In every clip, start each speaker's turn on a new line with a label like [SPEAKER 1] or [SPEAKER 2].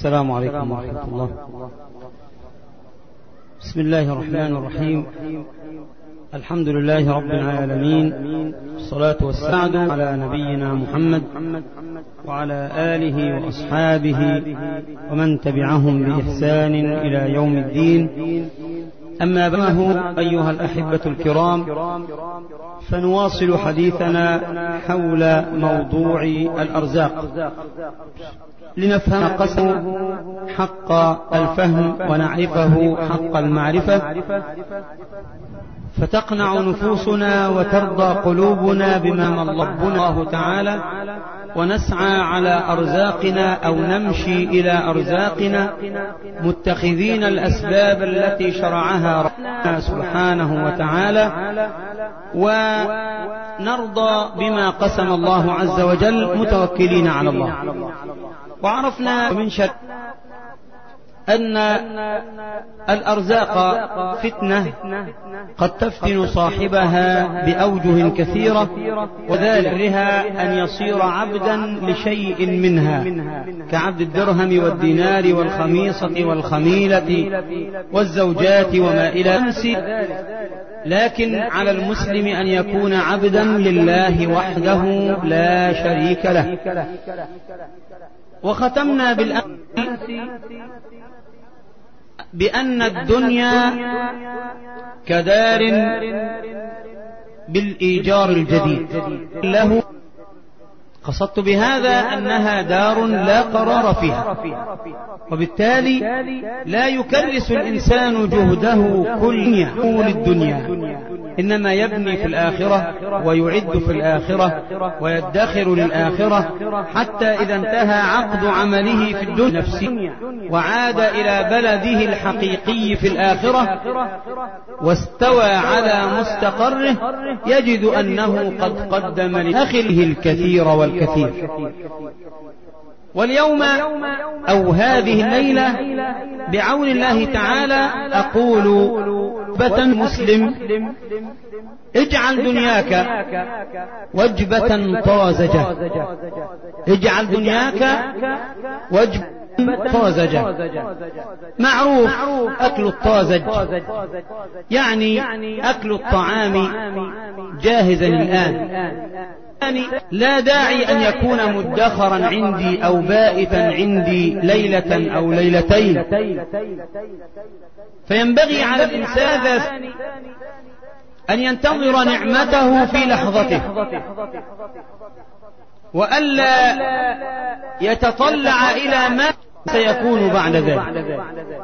[SPEAKER 1] السلام عليكم ورحمة الله بسم الله الرحمن الرحيم الحمد لله رب العالمين الصلاة والسلام على نبينا محمد وعلى آله وأصحابه ومن تبعهم بإحسان إلى يوم الدين أما بعد أيها الأحبة الكرام فنواصل حديثنا حول موضوع الأرزاق لنفهم قسم حق الفهم ونعرفه حق المعرفة فتقنع نفوسنا وترضى قلوبنا بما ربنا الله تعالى ونسعى على أرزاقنا أو نمشي إلى أرزاقنا متخذين الأسباب التي شرعها ربنا سبحانه وتعالى ونرضى بما قسم الله عز وجل متوكلين على الله وعرفنا من شر أن الأرزاق فتنة قد تفتن صاحبها بأوجه كثيرة وذلك أن يصير عبدا لشيء منها كعبد الدرهم والدينار والخميصة والخميلة والزوجات وما إلى أمس لكن على المسلم أن يكون عبدا لله وحده لا شريك له وختمنا بالأمس بأن الدنيا كدار بالإيجار الجديد له قصدت بهذا أنها دار لا قرار فيها وبالتالي لا يكرس الإنسان جهده كل الدنيا إنما يبني في الآخرة ويعد في الآخرة ويدخر للآخرة حتى إذا انتهى عقد عمله في الدنيا نفسه وعاد إلى بلده الحقيقي في الآخرة واستوى على مستقره يجد أنه قد قدم لأخره الكثير والكثير واليوم أو هذه الليلة بعون الله تعالى أقول بة مسلم اجعل دنياك وجبة طازجة اجعل دنياك وجبة طازجة معروف أكل الطازج يعني أكل الطعام جاهزا الآن لا داعي أن يكون مدخرا عندي أو بائتا عندي ليلة أو ليلتين فينبغي على الإنسان أن ينتظر نعمته في لحظته وألا يتطلع إلى ما سيكون بعد ذلك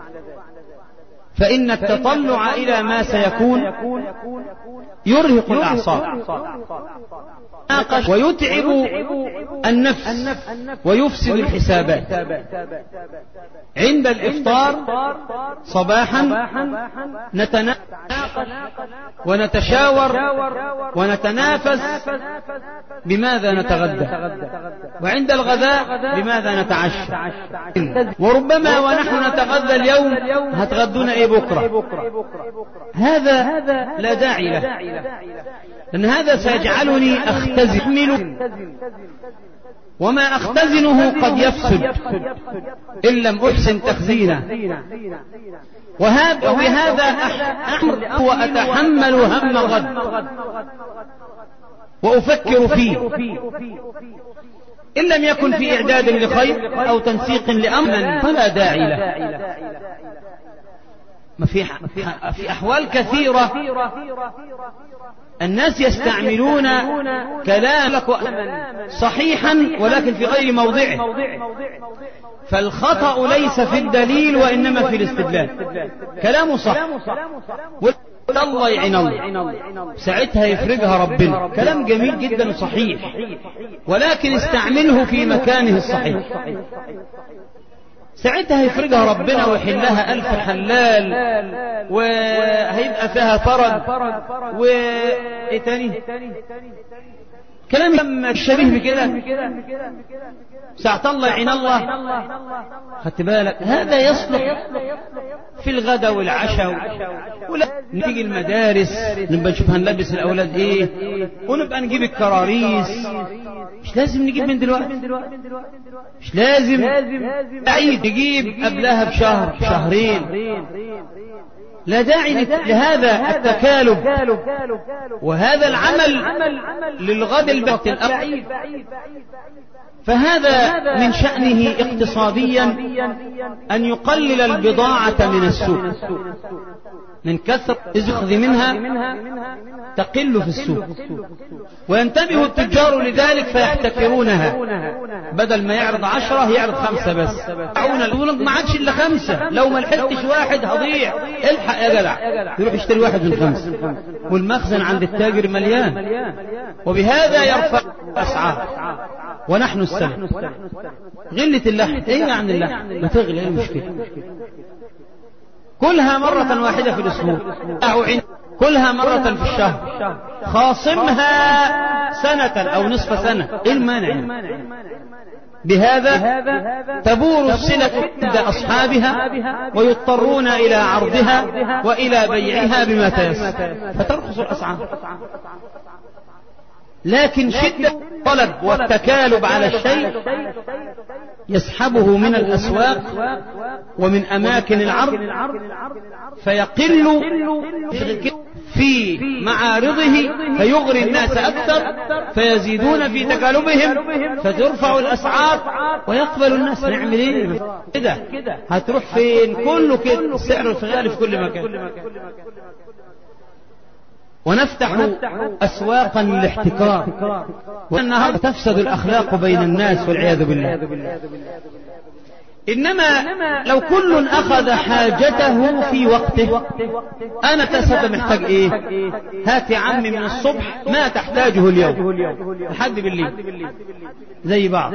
[SPEAKER 1] فإن التطلع إلى ما سيكون يرهق الأعصاب ويتعب النفس ويفسد الحسابات عند الإفطار صباحا نتناقش ونتشاور ونتنافس بماذا نتغدى وعند الغداء بماذا نتعشى وربما ونحن نتغدى اليوم هتغدون ايه بكرة هذا لا داعي له لأن هذا سيجعلني أختزن وما أختزنه قد يفسد إن لم أحسن تخزينه وهذا وبهذا أحمل وأتحمل هم غد وأفكر فيه إن لم يكن في إعداد لخير أو تنسيق لأمر فلا داعي له ما في في أحوال كثيرة الناس يستعملون كلام صحيحا ولكن في غير موضعه فالخطأ ليس في الدليل وإنما في الاستدلال كلامه صح الله يعين الله ساعتها يفرجها ربنا كلام جميل جدا وصحيح ولكن استعمله في مكانه الصحيح ساعتها يفرجها ربنا ويحلها ألف حلال وهيبقى فيها فرج وإيه تاني كلام شبيه بكده ساعة الله يعين الله خدت بالك هذا يصلح في الغداء والعشاء ولا نيجي المدارس نبقى نشوف هنلبس الاولاد ايه ونبقى نجيب الكراريس مش لازم نجيب من دلوقتي مش لازم عيد نجيب قبلها بشهر شهرين لا داعي لهذا التكالب وهذا العمل للغد البعث الأقل فهذا من شأنه اقتصاديا أن يقلل البضاعة من السوق من كثر الزخذ منها تقل في السوق وينتبه التجار لذلك فيحتكرونها بدل ما يعرض عشرة يعرض خمسة بس يقولون ما عادش إلا خمسة لو ما لحقتش واحد هضيع الحق يا جدع يروح يشتري واحد من خمسة والمخزن عند التاجر مليان وبهذا يرفع الأسعار ونحن السلم غلة اللحم ايه يعني اللحم ما تغلي ايه المشكلة كلها مرة واحدة في الأسبوع كلها مرة في الشهر خاصمها سنة أو نصف سنة إيه المانع بهذا تبور الصلة عند أصحابها ويضطرون إلى عرضها وإلى بيعها بما تيسر فترخص الأسعار لكن شدة الطلب والتكالب على الشيء يسحبه من الأسواق ومن أماكن العرض فيقل في معارضه فيغري الناس أكثر فيزيدون في تكالبهم فترفع الأسعار ويقبل الناس نعمل ايه كده هتروح فين كله كده السعر الغالي في كل مكان ونفتح أسواقا للاحتكار وأنها تفسد الأخلاق بين الناس والعياذ بالله إنما لو كل أخذ حاجته في وقته أنا تسد محتاج إيه هات يا عمي من الصبح ما تحتاجه اليوم لحد بالليل زي بعض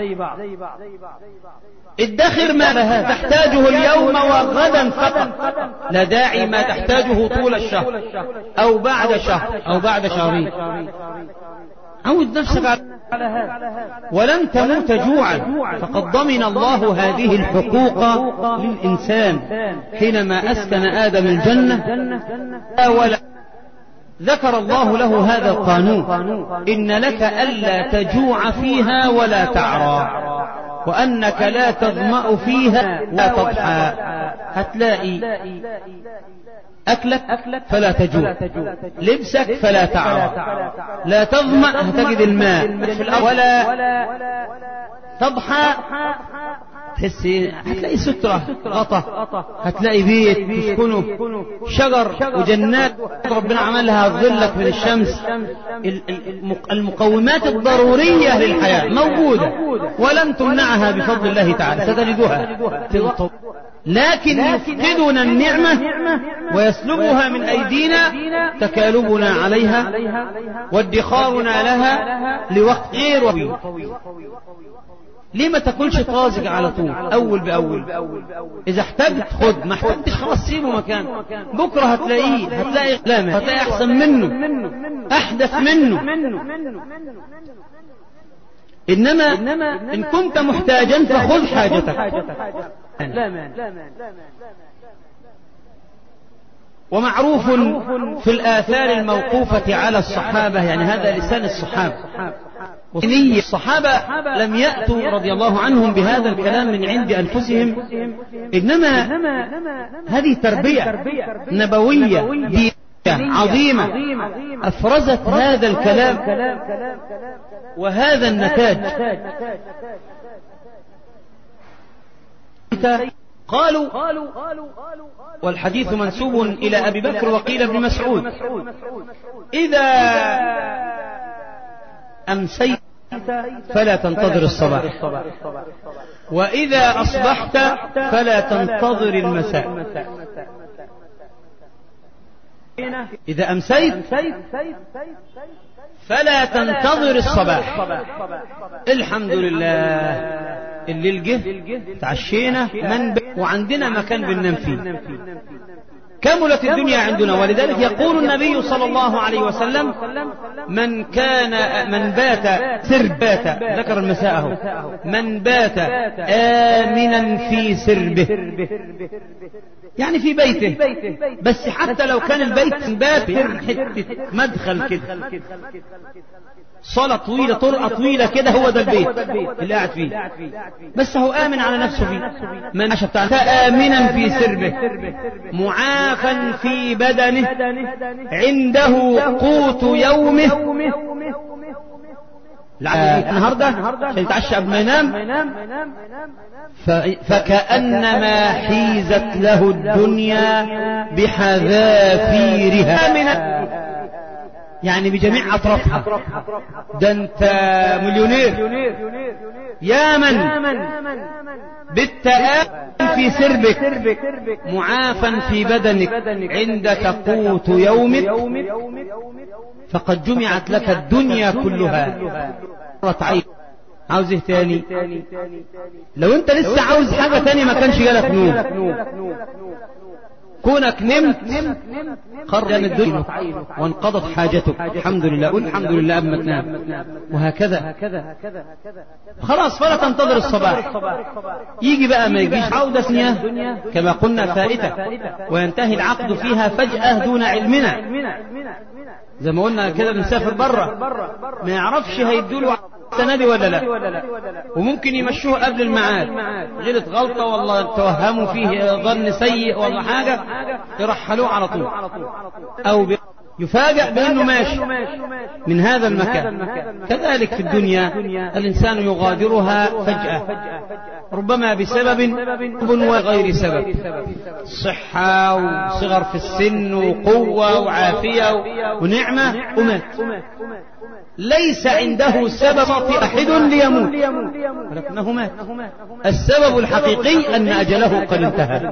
[SPEAKER 1] ادخر ما لها تحتاجه اليوم وغدا فقط لا داعي ما تحتاجه طول الشهر أو بعد شهر أو بعد شهرين عود نفسك على هذا ولن تموت جوعا فقد ضمن الله هذه الحقوق للإنسان حينما أسكن آدم الجنة ولا ذكر الله له هذا القانون إن لك ألا تجوع فيها ولا تعرى وأنك لا تظمأ فيها لا تضحى هتلاقي أكلك فلا تجوع لبسك فلا تعرى لا تظمأ هتجد الماء ولا تضحى تحس هتلاقي سترة غطا هتلاقي بيت تسكنه شجر وجنات ربنا عملها ظلك من الشمس المقومات الضرورية للحياة موجودة ولن تمنعها بفضل الله تعالى ستجدها لكن يفقدنا النعمة ويسلبها من أيدينا تكالبنا عليها وادخارنا لها لوقت غير طويل ليه ما تاكلش طازج على طول اول باول اذا احتجت خد ما احتجتش خلاص سيبه مكان بكره هتلاقيه هتلاقي لا هتلاقي احسن منه احدث منه إنما إن كنت محتاجا فخذ حاجتك لا ومعروف في الآثار الموقوفة على الصحابة يعني هذا لسان الصحابة الصحابة لم يأتوا رضي الله عنهم بهذا الكلام من عند أنفسهم إنما هذه تربية نبوية دينية عظيمة أفرزت هذا الكلام وهذا النتاج قالوا والحديث منسوب إلى أبي بكر وقيل ابن مسعود إذا أمسيت فلا تنتظر الصباح وإذا أصبحت فلا تنتظر المساء إذا أمسيت فلا تنتظر الصباح الحمد لله الليل جه تعشينا من وعندنا مكان بننام فيه كملت الدنيا عندنا ولذلك يقول النبي صلى الله عليه وسلم من كان من بات سربات ذكر المساء هو من بات آمنا في سربه يعني في بيته بس حتى لو كان البيت بات يعني حتة مدخل كده صلاة طويلة طرقة طويلة كده هو ده البيت اللي قاعد فيه بس هو آمن على نفسه فيه من عشا بتاع آمنا في سربه معافا في بدنه عنده قوت يومه النهاردة عشان يتعشى قبل ما ينام فكأنما حيزت له الدنيا بحذافيرها من يعني بجميع أطرافها ده أنت مليونير يا من بالتآمن في سربك معافا في بدنك عندك قوت يومك فقد جمعت لك الدنيا كلها عين عاوز ايه تاني لو انت لسه عاوز حاجة تاني ما كانش جالك نوم كونك نمت خرج الدنيا وانقضت حاجتك الحمد لله قل الحمد لله قبل ما تنام وهكذا خلاص فلا تنتظر الصباح يجي بقى ما يجيش عودة ثانية كما قلنا فائتة وينتهي العقد فيها فجأة دون علمنا زي ما قلنا كده بنسافر بره ما يعرفش هيدوله السنة دي ولا لا وممكن يمشوه قبل الميعاد غلط غلطة والله توهموا فيه ظن سيء ولا حاجة يرحلوه على طول أو يفاجأ بأنه ماشي من هذا المكان كذلك في الدنيا الإنسان يغادرها فجأة ربما بسبب وغير سبب صحة وصغر في السن وقوة وعافية ونعمة ومات ليس عنده سبب أحد ليموت ولكنه مات السبب الحقيقي أن أجله قد انتهى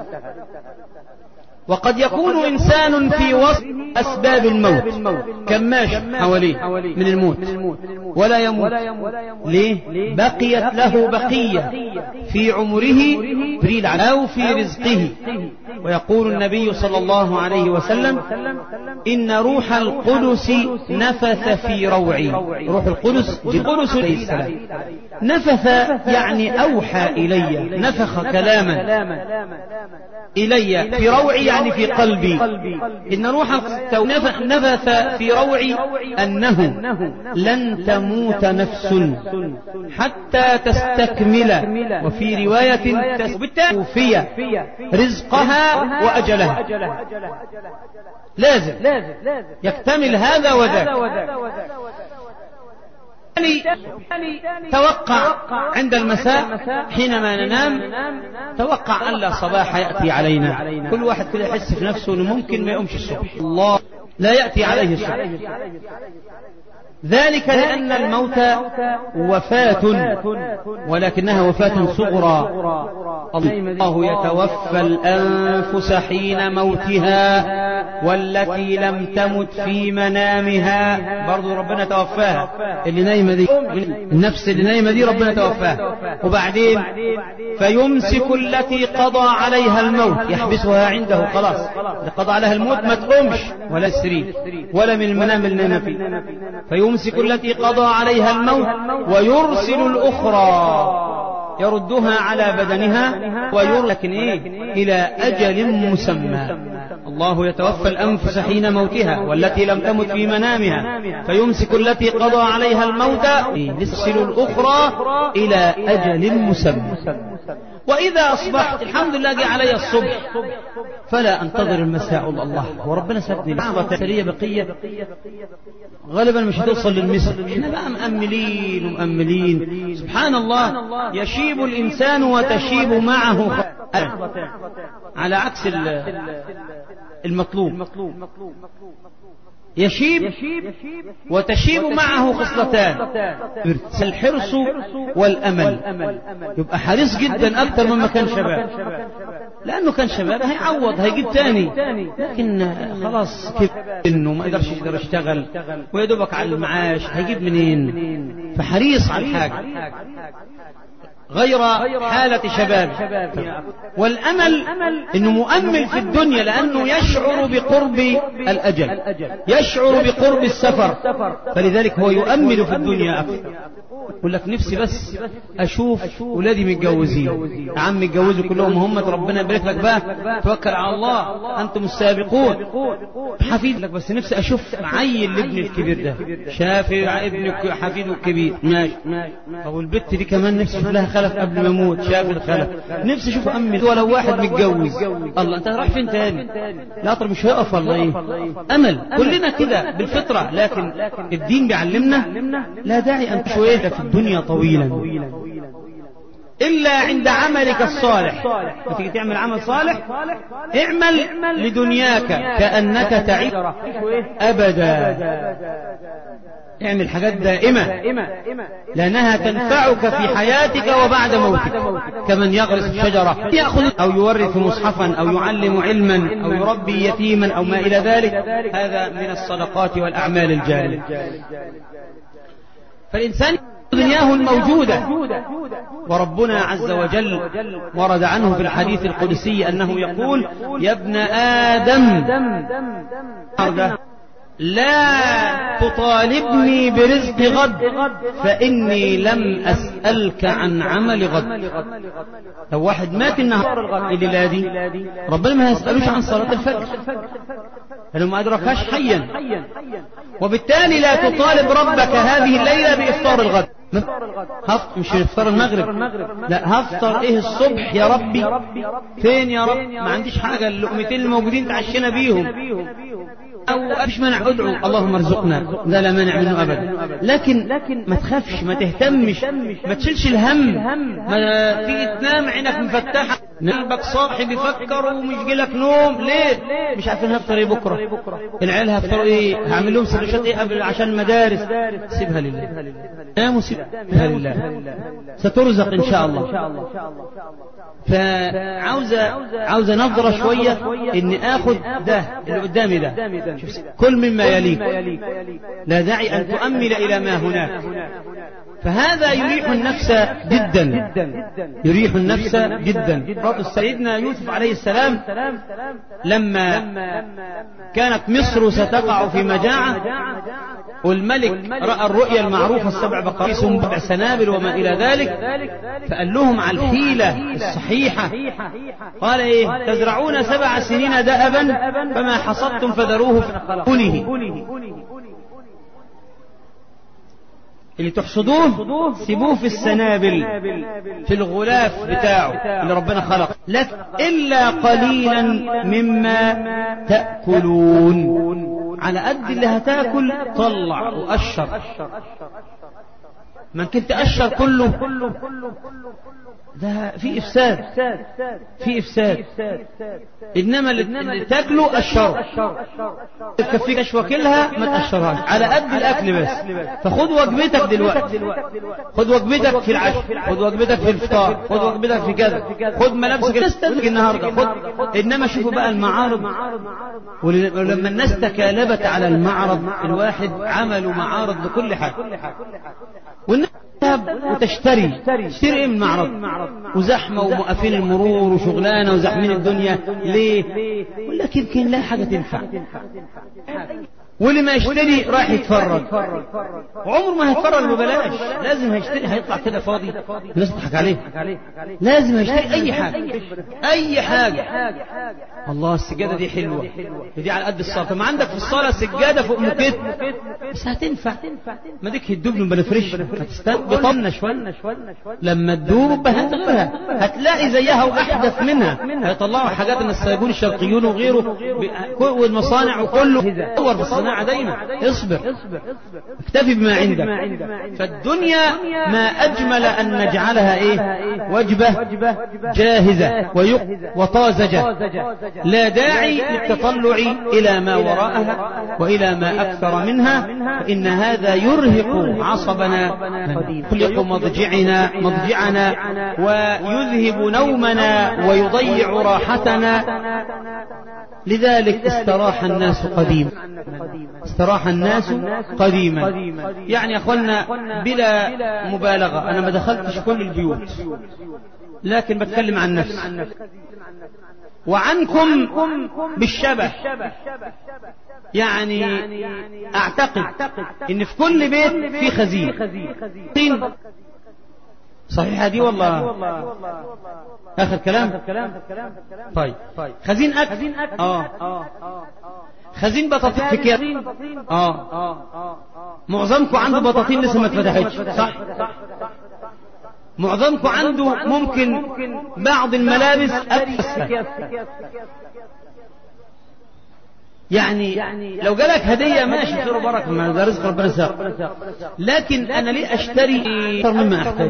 [SPEAKER 1] وقد يكون إنسان في وسط أسباب الموت كماش حواليه من الموت ولا يموت ليه بقيت له بقية في عمره بريد أو في رزقه ويقول النبي صلى الله عليه وسلم إن روح القدس نفث في روعي روح القدس القدس عليه السلام نفث يعني أوحى إلي نفخ كلاما إلي في روعي يعني في قلبي إن روح نفث في روعي أنه لن تموت نفس حتى تستكمل وفي رواية توفي رزقها وأجلها لازم يكتمل هذا وذاك توقع عند المساء حينما ننام توقع أن لا صباح يأتي علينا كل واحد كده يحس في نفسه أنه ممكن ما يقومش الصبح الله لا يأتي عليه الصبح ذلك لأن الموت وفاة ولكنها وفاة صغرى الله يتوفى الأنفس حين موتها والتي لم تمت في منامها برضو ربنا توفاها اللي نايمة دي النفس اللي نايمة دي ربنا توفاها وبعدين فيمسك التي قضى عليها الموت يحبسها عنده خلاص قضى عليها الموت ما تقومش ولا السرير ولا من المنام اللي نايمة فيه فيمسك التي قضى عليها الموت ويرسل الأخرى يردها على بدنها وير لكن إيه إلى أجل مسمى الله يتوفى الأنفس حين موتها والتي لم تمت في منامها فيمسك التي قضى عليها الموت يرسل الأخرى إلى أجل مسمى وإذا أصبحت الحمد لله جاء علي الصبح فلا أنتظر المساء الله وربنا سابني لحظة سرية بقية غالبا مش هتوصل للمثل احنا بقى مأملين ومأملين سبحان الله يشيب الإنسان وتشيب معه على عكس المطلوب يشيب وتشيب معه خصلتان الحرص والأمل يبقى حريص جدا أكثر مما كان شباب لأنه كان شباب هيعوض هيجيب تاني لكن خلاص كيف إنه ما يقدرش يقدر يشتغل ويدوبك على المعاش هيجيب منين فحريص على الحاجة غير حالة شباب والأمل أنه مؤمل في الدنيا لأنه يشعر بقرب الأجل يشعر بقرب السفر فلذلك هو يؤمل في الدنيا أكثر يقول لك نفسي بس أشوف ولادي متجوزين يا عم اتجوزوا كلهم هم ربنا يبارك لك بقى توكل على الله أنتم السابقون حفيد لك بس نفسي أشوف عيل لابني الكبير ده شافي ابن حفيده الكبير ماشي طب والبت دي كمان نفسي اشوف لها خلف قبل ما اموت شاف الخلف نفسي اشوف امي ولو واحد متجوز الله انت رايح فين تاني لا طب مش هيقف ولا ايه امل كلنا كده بالفطره لكن الدين بيعلمنا لا داعي ان تشويه في الدنيا طويلا إلا عند عملك الصالح تيجي تعمل عمل صالح اعمل لدنياك كأنك تعيش أبدا اعمل حاجات دائمة لأنها تنفعك في حياتك وبعد موتك كمن يغرس الشجرة يأخذ أو يورث مصحفا أو يعلم علما أو يربي يتيما أو ما إلى ذلك هذا من الصدقات والأعمال الجارية فالإنسان دنياه الموجودة وربنا عز وجل ورد عنه في الحديث القدسي أنه يقول يا ابن آدم لا تطالبني برزق غد فإني لم أسألك عن عمل غد لو واحد مات النهار الليلة دي ربنا ما يسألوش عن صلاة الفجر لأنه ما أدركهاش حيا وبالتالي لا تطالب ربك هذه الليلة بإفطار الغد هفطر مش افطار المغرب لا هفطر ايه الصبح يا ربي فين يا رب ما عنديش حاجة اللقمتين الموجودين تعشينا بيهم أو أبش منع أدعو اللهم ارزقنا لا لا مانع منه أبدا لكن ما تخافش ما تهتمش ما تشيلش الهم ما تيجي تنام عينك مفتحة قلبك صاحي بيفكر ومش جيلك نوم ليه مش عارفين هفطر ايه بكرة العيال هفطروا ايه هعمل لهم سندوتشات ايه قبل عشان المدارس سيبها لله نام وسيبها لله سترزق ان شاء الله فعاوزة عاوزة نظرة شوية اني اخذ ده اللي قدامي ده كل مما يليك لا داعي ان تؤمل الى ما هناك فهذا يريح النفس جدا يريح النفس جدا سيدنا يوسف عليه السلام لما كانت مصر ستقع في مجاعة والملك رأى الرؤيا المعروفة السبع بقرات سبع سنابل وما إلى ذلك فقال لهم على الحيلة الصحيحة قال إيه تزرعون سبع سنين دأبا فما حصدتم فذروه في كله اللي تحصدوه سيبوه في السنابل في الغلاف بتاعه اللي ربنا خلق لك إلا قليلا مما تأكلون على قد اللي هتاكل طلع وقشر ما كنت تقشر كله ده في إفساد في إفساد إنما اللي تاكله قشره تكفيك أشوى كلها ما تقشرهاش على قد الأكل بس فخد وجبتك دلوقتي خد وجبتك في العشاء خد وجبتك في الفطار خد وجبتك في كذا خد ملابسك تستهلك النهارده خد إنما شوفوا بقى المعارض ولما الناس تكالبت على المعرض الواحد عملوا معارض لكل حاجة والناس تذهب وتشتري تشتري ايه من المعرض وزحمه وموقفين المرور وشغلانه وزحمين الدنيا ليه يقول لك يمكن لا حاجه تنفع واللي ما يشتري رايح يتفرج وعمر ما هيتفرج ببلاش لازم هيشتري هيطلع كده فاضي الناس تضحك عليه لازم هيشتري اي حاجه اي حاجه الله السجاده دي حلوه دي على قد الصلاه ما عندك في الصلاه سجاده فوق مكت بس هتنفع ما ديك هتدوب ما بنفرش هتستنى بطننا شويه لما تدوب هتغيرها هتلاقي زيها واحدث منها هيطلعوا حاجات من الصيادون الشرقيون وغيره والمصانع وكله دور في الصناعه دايما اصبر اكتفي بما عندك فالدنيا ما اجمل ان نجعلها ايه وجبه جاهزه وطازجه لا داعي للتطلع إلى ما وراءها وإلى ما أكثر منها فإن هذا يرهق عصبنا يخلق مضجعنا مضجعنا ويذهب نومنا ويضيع راحتنا لذلك استراح الناس قديما استراح الناس قديما يعني يا اخوانا بلا مبالغة انا ما دخلتش كل البيوت لكن بتكلم عن نفسي وعنكم بالشبه يعني اعتقد ان في كل بيت في خزين صحيحة دي والله آخر كلام طيب خزين أكل آه خزين بطاطين في كيس آه معظمكم عنده بطاطين لسه ما اتفتحتش صح معظمكم عنده ممكن بعض الملابس أكثر يعني لو جالك هدية ماشي خير وبركة ما ده رزق ربنا ساق لكن أنا ليه أشتري أكثر مما أحتاج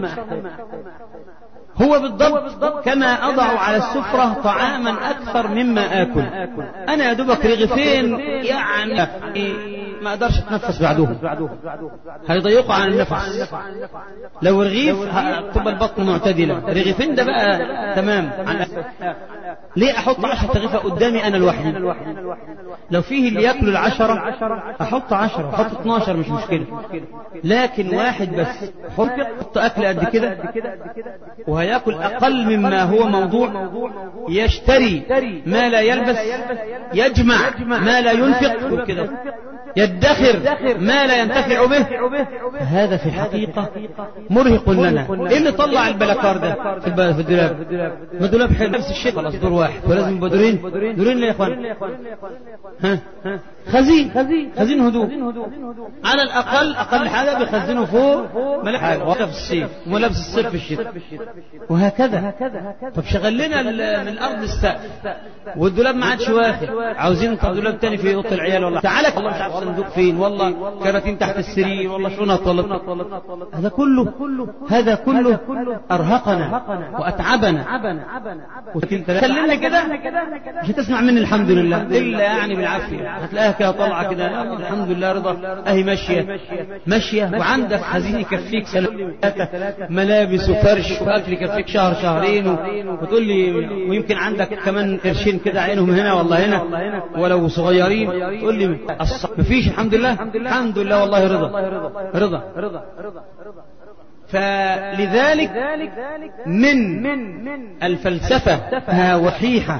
[SPEAKER 1] هو بالضبط كما أضع على السفرة طعاما أكثر مما آكل أنا يا دوبك رغيفين يعني ما أقدرش أتنفس بعدهم هيضيقوا عن النفس لو رغيف تبقى البطن معتدلة رغيفين ده بقى تمام ليه أحط عشرة رغيفة قدامي أنا لوحدي لو فيه اللي ياكلوا العشرة أحط عشرة أحط 12 مش مشكلة لكن واحد بس حط أكل قد كده وهياكل أقل مما هو موضوع يشتري ما لا يلبس يجمع ما لا ينفق كده يدخر ما لا ينتفع به هذا في الحقيقة مرهق لنا ايه اللي طلع البلكار ده في الدولاب ما الدولاب حلو نفس الشيء خلاص دور واحد ولازم يبقى دورين دورين ليه يا اخوان ها خزين خزين هدوء على الاقل اقل حاجه بيخزنوا فوق ملح حاجه وقف الصيف وملابس الصيف في الشتاء وهكذا طب شغل لنا من الارض السقف والدولاب ما عادش واخد عاوزين طب دولاب تاني في اوضه العيال والله تعالى والله مش عارف صندوق فين والله كراتين تحت السرير والله شنط والله هذا كله هذا كله ارهقنا واتعبنا خلينا كده مش هتسمع مني الحمد لله الا يعني بالعافيه هتلاقيها كده طالعه كده الحمد لله رضا اهي ماشيه ماشيه وعندك خزين يكفيك ثلاثه ملابس وفرش واكل يكفيك شهر شهرين وتقول لي ويمكن عندك كمان قرشين كده عينهم هنا والله هنا ولو صغيرين تقول لي مفيش الحمد لله الحمد لله والله رضا رضا فلذلك من الفلسفة وحيحة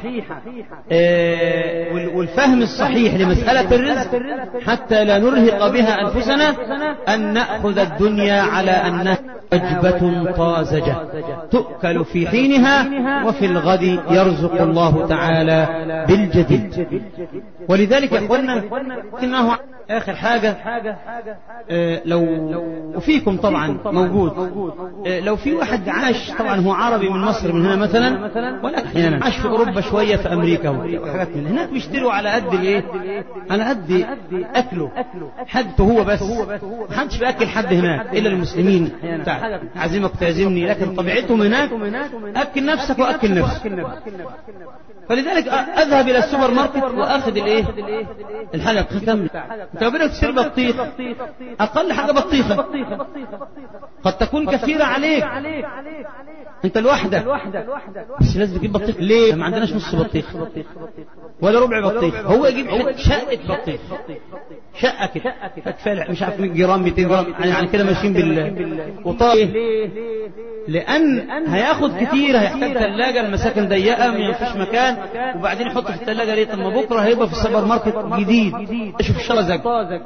[SPEAKER 1] والفهم الصحيح لمسألة الرزق حتى لا نرهق بها أنفسنا أن نأخذ الدنيا على أنها وجبة طازجة تؤكل في حينها وفي الغد يرزق الله تعالى بالجديد ولذلك يا اخوانا انه اخر حاجة آه لو وفيكم طبعا موجود آه لو في واحد عاش طبعا هو عربي من مصر من هنا مثلا ولكن احيانا عاش في اوروبا شوية في امريكا وحاجات من هناك بيشتروا على قد الايه على قد اكله حاجته هو بس ما حدش بياكل حد هناك الا المسلمين عزيمك تعزمني لكن طبيعتهم هناك اكل نفسك واكل نفسك فلذلك اذهب الى السوبر ماركت واخذ الايه الحاجه كامله انت بدك تشتري بطيخ اقل حاجه بطيخه قد تكون كثيره عليك انت لوحدك بس لازم تجيب بطيخ ليه ما عندناش نص بطيخ ولا ربع بطيخ هو يجيب شقه بطيخ شقه كده فتفالح مش عارف 100 جرام 200 جرام يعني كده ماشيين بال وطايه لان هياخد كتير هيحتاج ثلاجه المساكن ضيقه ما فيش مكان وبعدين يحط في الثلاجه ليه طب ما بكره هيبقى في السوبر ماركت جديد شوف الشلزق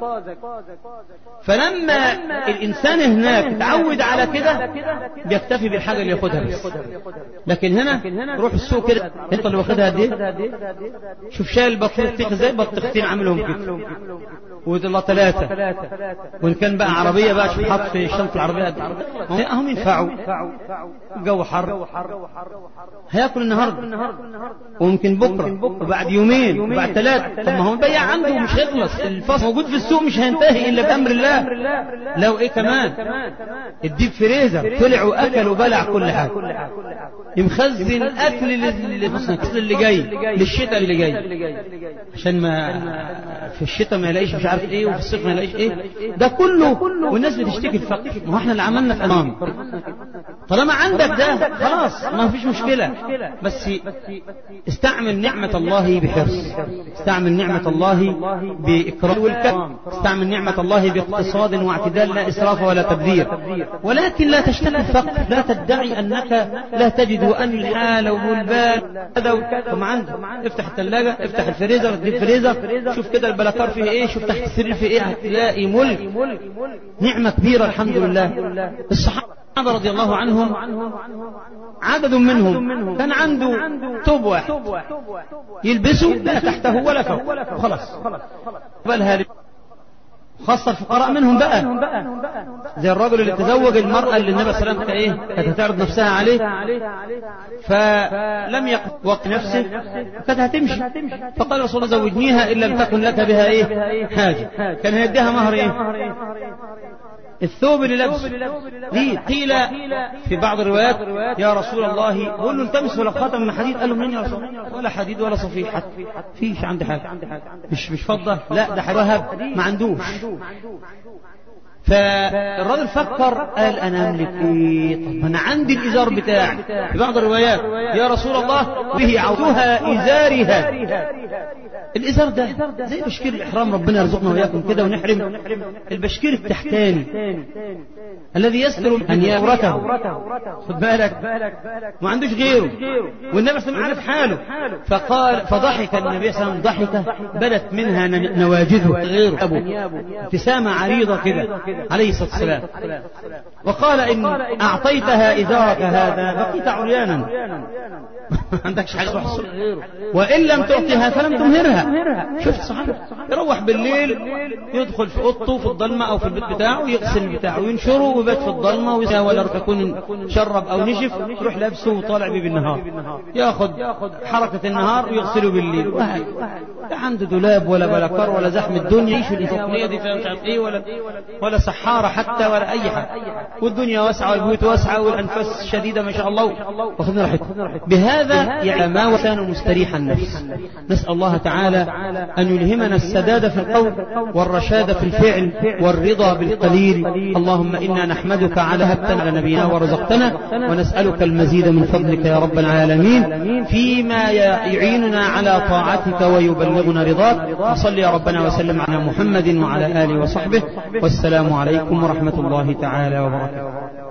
[SPEAKER 1] فلما الانسان هناك اتعود على كده بيكتفي بالحاجه اللي ياخدها بس لكن هنا روح السوق كده انت اللي واخدها قد ايه شوف شايل بطيخ زي بطيختين عاملهم كده ولا ثلاثة وإن كان بقى عربية بقى شوف حط في الشنطة العربية قد هم ينفعوا الجو حر هياكل النهاردة وممكن بكرة وبعد يومين وبعد ثلاثة طب ما هو البيع عنده مش هيخلص الفصل موجود في السوق مش هينتهي إلا بأمر الله لو إيه كمان الديب فريزر طلع واكل وبلع كل حاجه مخزن اكل للفصل اللي جاي للشتاء اللي جاي عشان ما في الشتاء ما يلاقيش مش عارف ايه وفي الصيف ما يلاقيش ايه ده كله والناس بتشتكي الفقر ما هو احنا اللي عملنا في امام طالما عندك ده خلاص ما فيش مشكله بس استعمل نعمه الله بحرص استعمل نعمه الله باكرام والكرم استعمل نعمه الله باقتصاد واعتدال لا اسراف ولا تبذير ولكن لا تشتكي الفقر لا تدعي انك لا تجد وان الحال والبال كذا وكذا وما عندك افتح الثلاجه افتح الفريزر الديب فريزر شوف كده البلاكار فيه ايه شوف تحت السرير فيه ايه هتلاقي ملك نعمه كبيره الحمد لله الصحابه رضي الله عنهم عدد منهم كان عنده توب واحد يلبسه لا تحته ولا فوق خلاص بل هذه خاصة الفقراء منهم بقى زي الرجل اللي تزوج المرأة اللي النبي صلى الله عليه وسلم ايه كانت هتعرض نفسها عليه فلم يقف وقت نفسه كانت هتمشي فقال رسول الله زوجنيها إن لم تكن لك بها ايه حاجة كان هيديها مهر ايه الثوب اللي لابسه ليه قيل في بعض الروايات يا رسول الله قول له التمس ولا خاتم من حديد قال له منين يا رسول الله ولا حديد ولا صفيح حتى فيش عندي حاجه مش مش فضه لا ده وهب ما عندوش فالراجل فكر قال انا املك ايه طب انا عندي الازار بتاعي في بعض الروايات يا رسول الله به عودها ازارها الازار ده زي بشكير الاحرام ربنا يرزقنا واياكم كده ونحرم البشكير التحتاني الذي يستر ان يورثه خد بالك ما عندوش غيره والنبي صلى الله عليه وسلم عارف حاله فقال فضحك النبي صلى الله عليه وسلم ضحكه بدت منها نواجذه غيره ابو ابتسامه عريضه كده عليه الصلاه والسلام وقال ان اعطيتها ازارك هذا بقيت عريانا ما عندكش حاجه تروح وان لم تعطيها فلم تمهرها شفت صحابه يروح بالليل يدخل في اوضته في الضلمه او في البيت بتاعه ويغسل بتاعه وينشره ويبات في الضلمه ولا يكون شرب او نشف يروح لابسه وطالع بيه بالنهار ياخذ حركه النهار ويغسله بالليل وهي لا عنده دولاب ولا بلاكار ولا زحم الدنيا يعيش الإنسانية دي فيها مش عارف ايه ولا ولا سحارة حتى ولا أي حاجة والدنيا واسعة والبيوت واسعة والأنفاس شديدة ما شاء الله واخذنا راحتنا بهذا يعني ما وكان مستريح النفس نسأل الله تعالى أن يلهمنا السداد في القول والرشاد في الفعل والرضا بالقليل اللهم إنا نحمدك على هبتنا على نبينا ورزقتنا ونسألك المزيد من فضلك يا رب العالمين فيما يعيننا على طاعتك ويبلغنا رضاك وصل يا ربنا وسلم على محمد وعلى آله وصحبه والسلام عليكم ورحمة الله تعالى وبركاته